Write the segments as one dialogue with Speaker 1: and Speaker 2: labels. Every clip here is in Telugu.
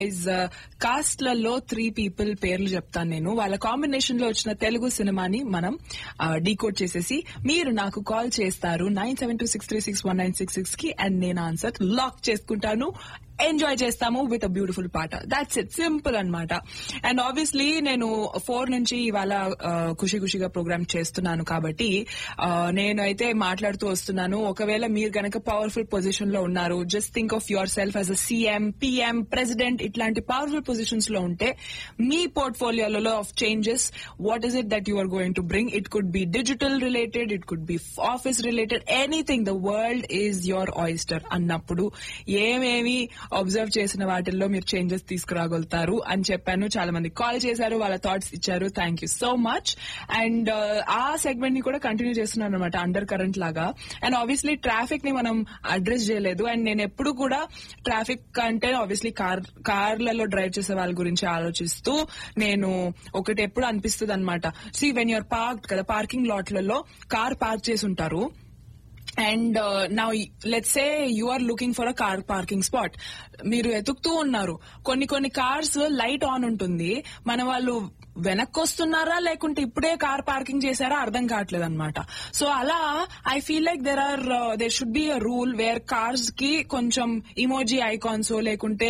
Speaker 1: కాస్ట్ లలో త్రీ పీపుల్ పేర్లు చెప్తాను నేను వాళ్ళ కాంబినేషన్ లో వచ్చిన తెలుగు సినిమాని మనం డీకోడ్ చేసేసి మీరు నాకు కాల్ చేస్తారు nine seven two six three six one nine six six కి అండ్ నేను ఆన్సర్ లాక్ చేసుకుంటాను ఎంజాయ్ చేస్తాము విత్ అ బ్యూటిఫుల్ పాట దాట్స్ ఇట్ సింపుల్ అన్నమాట అండ్ ఆబ్వియస్లీ నేను ఫోర్ నుంచి ఇవాళ ఆ, ఖుషి ఖుషిగా ప్రోగ్రామ్ చేస్తున్నాను కాబట్టి ఆ, నేనైతే మాట్లాడుతూ వస్తున్నాను ఒకవేళ మీరు గనక పవర్ఫుల్ పొజిషన్ లో ఉన్నారు just think of yourself as a CM PM president ఇట్లాంటి పవర్ఫుల్ పొజిషన్స్ లో ఉంటే మీ పోర్ట్ఫోలియోలలో of changes what is it that you are going to bring it could be digital related it could be office related anything the world is your oyster అన్నప్పుడు ఏమేమి అబ్జర్వ్ చేసిన వాటిల్లో మీరు చేంజెస్ తీసుకురాగలుగుతారు అని చెప్పాను చాలా మంది కాల్ చేశారు వాళ్ళ థాట్స్ ఇచ్చారు thank you so much and ఆ సెగ్మెంట్ ని కూడా కంటిన్యూ చేస్తున్నాను అనమాట అండర్ కరెంట్ లాగా అండ్ ఆబ్వియస్లీ ట్రాఫిక్ ని మనం అడ్రస్ చేయలేదు అండ్ నేను ఎప్పుడు కూడా ట్రాఫిక్ అంటే ఆబ్వియస్లీ కార్ కార్లలో డ్రైవ్ చేసే వాళ్ళ గురించి ఆలోచిస్తూ నేను ఒకటి ఎప్పుడు అనిపిస్తుంది అనమాట సి వెన్ యూర్ పార్క్ కదా పార్కింగ్ లాట్లలో కార్ పార్క్ చేసి ఉంటారు అండ్ నా let's say you are looking for a car parking spot మీరు ఎతుకుతూ ఉన్నారు కొన్ని కొన్ని కార్స్ లైట్ ఆన్ ఉంటుంది మన వాళ్ళు వెనక్కి వస్తున్నారా లేకుంటే ఇప్పుడే కార్ పార్కింగ్ చేశారా అర్థం కావట్లేదు అనమాట సో అలా I feel like there are there should be a rule where cars కి కొంచెం ఇమోజీ ఐకాన్స్ లేకుంటే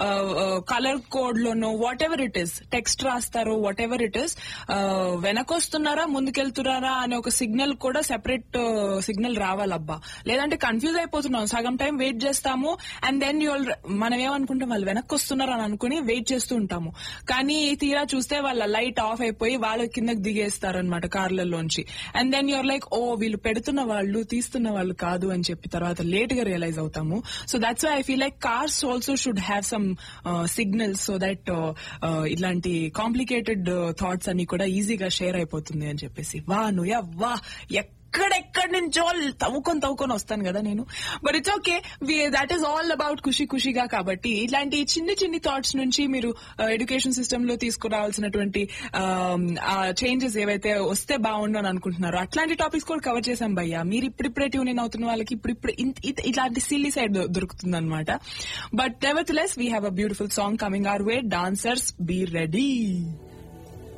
Speaker 1: కలర్ కోడ్ లోనో whatever it is text రాస్తారు వాట్ ఎవర్ ఇట్ ఇస్ వెనకొస్తున్నారా ముందుకెళ్తున్నారా అనే ఒక సిగ్నల్ కూడా సెపరేట్ సిగ్నల్ రావాలబ్బా లేదంటే కన్ఫ్యూజ్ అయిపోతున్నాం సగం టైం వెయిట్ చేస్తాము అండ్ దెన్ యూ మనం ఏమనుకుంటాం వాళ్ళు వెనక్కి వస్తున్నారు అని అనుకుని వెయిట్ చేస్తూ ఉంటాము కానీ తీరా చూస్తే వాళ్ళ లైట్ ఆఫ్ అయిపోయి వాళ్ళు కిందకి దిగేస్తారు అనమాట కార్లలోంచి and then you're like oh వీళ్ళు పెడుతున్న వాళ్ళు తీస్తున్న వాళ్ళు కాదు అని చెప్పి తర్వాత లేట్ గా రియలైజ్ అవుతాము so that's why I feel like cars also should have some signals so that ఇలాంటి కాంప్లికేటెడ్ థాట్స్ అన్ని కూడా ఈజీగా షేర్ అయిపోతుంది అని చెప్పేసి వా నువ్వు వా ఎక్కడెక్కడి నుంచో తవ్వుకొని తవ్వుకొని వస్తాను కదా నేను but it's okay that is all about ఖుషి ఖుషిగా కాబట్టి ఇట్లాంటి చిన్ని చిన్ని థాట్స్ నుంచి మీరు ఎడ్యుకేషన్ సిస్టమ్ లో తీసుకురావాల్సినటువంటి చేంజెస్ ఏవైతే వస్తే బాగుండు అని అనుకుంటున్నారో అట్లాంటి టాపిక్స్ కూడా కవర్ చేశాం భయ్య మీరు ఇప్పుడిప్పుడే ట్యూన్ ఇన్ అవుతున్న వాళ్ళకి ఇప్పుడిప్పుడు ఇన్- ఇ- ఇట్లాంటి సిల్లీ సైడ్ దొరుకుతుంది అనమాట but nevertheless we have a beautiful song coming our way dancers be ready